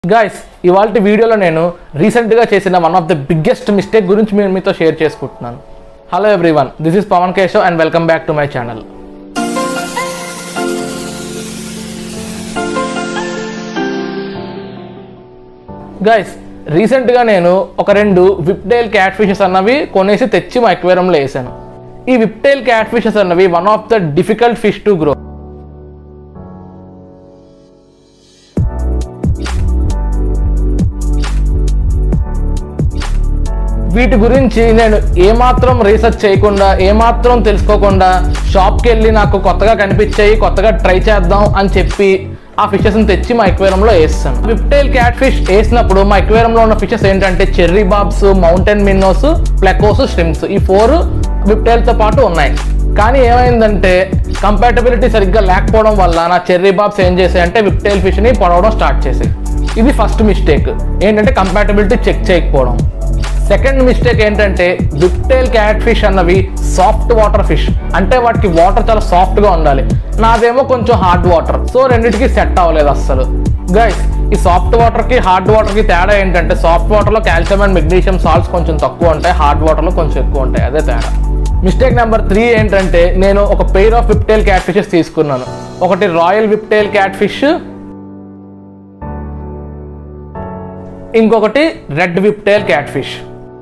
Guys ఇవాళ వీడియోలో నేను రీసెంట్గా చేసిన one of the biggest mistake గురించి నేను మీతో షేర్ చేసుకుంటున్నాను hello everyone this is Pavan Keshav and welcome back to my channel guys రీసెంట్గా నేను ఒక రెండు విప్టైల్ క్యాట్ ఫిషెస్ అన్నవి కొనేసి తెచ్చి మా ఎక్వేరంలో వేసాను ఈ విప్టైల్ క్యాట్ ఫిషెస్ అన్నవి one of the difficult fish to grow వీటి గురించి నేను ఏమాత్రం రీసెర్చ్ చేయకుండా ఏమాత్రం తెలుసుకోకుండా షాప్కి వెళ్ళి నాకు కొత్తగా కనిపించాయి కొత్తగా ట్రై చేద్దాం అని చెప్పి ఆ ఫిషెస్ని తెచ్చి మా ఎక్వేరంలో వేస్తాను విప్టైల్ క్యాట్ ఫిష్ వేసినప్పుడు మా ఎక్వేరంలో ఉన్న ఫిషెస్ ఏంటంటే cherry barbs mountain minnows plecos shrimps ఈ ఫోర్ విప్టైల్తో పాటు ఉన్నాయి కానీ ఏమైందంటే కంపాటబిలిటీ సరిగ్గా లేకపోవడం వల్ల నా చెర్రీ బాబ్స్ ఏం చేసాయంటే విప్టైల్ ఫిష్ని పొడవడం స్టార్ట్ చేసాయి ఇది ఫస్ట్ మిస్టేక్ ఏంటంటే కంపాటబిలిటీ చెక్ చేయకపోవడం సెకండ్ మిస్టేక్ ఏంటంటే విప్టైల్ క్యాట్ ఫిష్ అన్నవి సాఫ్ట్ వాటర్ ఫిష్ అంటే వాటికి వాటర్ చాలా సాఫ్ట్గా ఉండాలి నాదేమో కొంచెం హార్డ్ వాటర్ సో రెండింటికి సెట్ అవ్వలేదు అస్సలు గైస్ ఈ సాఫ్ట్ వాటర్కి హార్డ్ వాటర్కి తేడా ఏంటంటే సాఫ్ట్ వాటర్లో కాల్షియం అండ్ మెగ్నీషియం సాల్ట్స్ కొంచెం తక్కువ ఉంటాయి హార్డ్ వాటర్లో కొంచెం ఎక్కువ ఉంటాయి అదే తేడా మిస్టేక్ నెంబర్ త్రీ ఏంటంటే నేను ఒక pair of whiptail cat fishes తీసుకున్నాను ఒకటి రాయల్ విప్టైల్ క్యాట్ ఫిష్ ఇంకొకటి రెడ్ విప్టైల్ క్యాట్ ఫిష్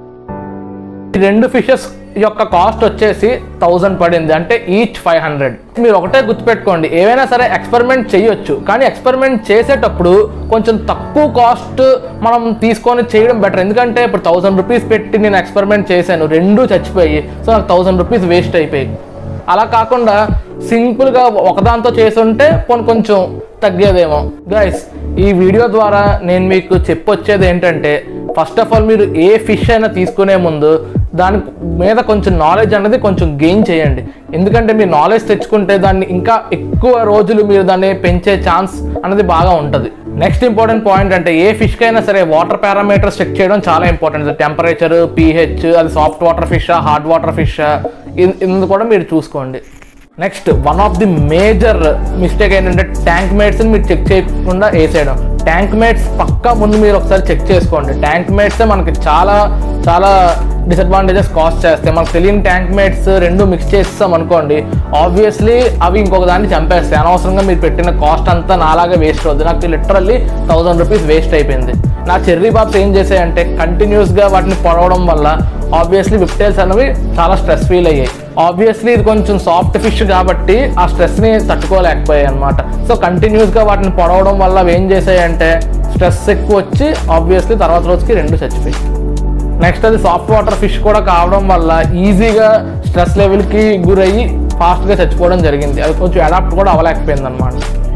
ఈ రెండు ఫిషెస్ యొక్క కాస్ట్ వచ్చేసి థౌజండ్ పడింది అంటే ఈచ్ ఫైవ్ హండ్రెడ్ మీరు ఒకటే గుర్తుపెట్టుకోండి ఏవైనా సరే ఎక్స్పెరిమెంట్ చేయొచ్చు కానీ ఎక్స్పెరిమెంట్ చేసేటప్పుడు కొంచెం తక్కువ కాస్ట్ మనం తీసుకొని చేయడం బెటర్ ఎందుకంటే ఇప్పుడు థౌసండ్ రూపీస్ పెట్టి నేను ఎక్స్పెరిమెంట్ చేశాను రెండు చచ్చిపోయి సో నాకు థౌసండ్ రూపీస్ వేస్ట్ అయిపోయి అలా కాకుండా సింపుల్గా ఒకదాంతో చేసుంటే పోనీ కొంచెం తగ్గేదేమో గైస్ ఈ వీడియో ద్వారా నేను మీకు చెప్పొచ్చేది ఏంటంటే ఫస్ట్ ఆఫ్ ఆల్ మీరు ఏ ఫిష్ అయినా తీసుకునే ముందు దాని మీద కొంచెం నాలెడ్జ్ అనేది కొంచెం గెయిన్ చేయండి ఎందుకంటే మీరు నాలెడ్జ్ తెచ్చుకుంటే దాన్ని ఇంకా ఎక్కువ రోజులు మీరు దాన్ని పెంచే ఛాన్స్ అనేది బాగా ఉంటుంది నెక్స్ట్ ఇంపార్టెంట్ పాయింట్ అంటే ఏ ఫిష్కి అయినా సరే వాటర్ పారామీటర్స్ చెక్ చేయడం చాలా ఇంపార్టెంట్ టెంపరేచర్ పీహెచ్ అది సాఫ్ట్ వాటర్ ఫిషా హార్డ్ వాటర్ ఫిషా ఇది కూడా మీరు చూసుకోండి next one of the major mistake ఏంటంటే ట్యాంక్ మేట్స్ని మీరు చెక్ చేయకుండా వేసేయడం ట్యాంక్ మేట్స్ పక్కా ముందు మీరు ఒకసారి చెక్ చేసుకోండి ట్యాంక్ మేట్సే మనకి చాలా చాలా డిసడ్వాంటేజెస్ కాస్ట్ చేస్తాయి మనకు తెలియని ట్యాంక్ మేట్స్ రెండు మిక్స్ చేస్తాం అనుకోండి ఆబ్వియస్లీ అవి ఇంకొక దాన్ని చంపేస్తాయి అనవసరంగా మీరు పెట్టిన కాస్ట్ అంతా నాలాగా వేస్ట్ అవుతుంది నాకు లిటరల్లీ థౌసండ్ రూపీస్ వేస్ట్ అయిపోయింది నా చెర్రీ బాబ్స్ ఏం చేసాయంటే కంటిన్యూస్గా వాటిని పొడవడం వల్ల ఆబ్వియస్లీ విప్టైల్స్ అనేవి చాలా స్ట్రెస్ ఫీల్ అయ్యాయి ఆబ్వియస్లీ ఇది కొంచెం సాఫ్ట్ ఫిష్ కాబట్టి ఆ స్ట్రెస్ని తట్టుకోలేకపోయాయి అనమాట సో కంటిన్యూస్గా వాటిని పొడవడం వల్ల అవి ఏం చేసాయంటే స్ట్రెస్ ఎక్కువ వచ్చి ఆబ్వియస్లీ తర్వాత రోజుకి రెండు చచ్చిపోయాయి నెక్స్ట్ అది సాఫ్ట్ వాటర్ ఫిష్ కూడా కావడం వల్ల ఈజీగా స్ట్రెస్ లెవెల్కి గురయ్యి ఫాస్ట్గా చచ్చిపోవడం జరిగింది అది కొంచెం అడాప్ట్ కూడా అవ్వలేకపోయింది అనమాట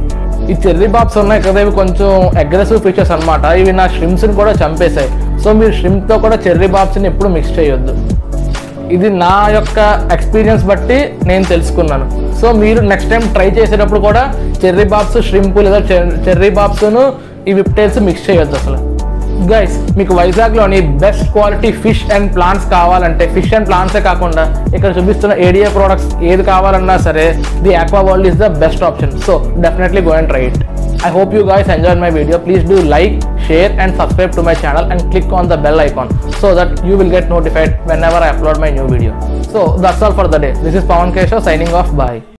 ఈ చెర్రీ బాబ్స్ ఉన్నాయి కదా ఇవి కొంచెం అగ్రెసివ్ ఫిషెస్ అనమాట ఇవి నా షిమ్స్ని కూడా చంపేశాయి సో మీరు షిమ్తో కూడా చెర్రీ బాబ్స్ని ఎప్పుడు మిక్స్ చేయొద్దు ఇది నా యొక్క ఎక్స్పీరియన్స్ బట్టి నేను తెలుసుకున్నాను సో మీరు నెక్స్ట్ టైం ట్రై చేసేటప్పుడు కూడా చెర్రీ బాబ్స్ షింపు లేదా చెర్రీ బాబ్స్ను ఈ విప్టైల్స్ మిక్స్ చేయొద్దు అసలు గైస్ మీకు వైజాగ్లోని best quality fish and plants కావాలంటే ఫిష్ అండ్ ప్లాంట్సే కాకుండా ఇక్కడ చూపిస్తున్న ఏడియా ప్రోడక్ట్స్ ఏది కావాలన్నా సరే the aqua world is the best option so definitely go and try it I hope you guys enjoyed my video. Please do like, share and subscribe to my channel and click on the bell icon so that you will get notified whenever I upload my new video. So that's all for the day. This is Pawan Keshav signing off. Bye.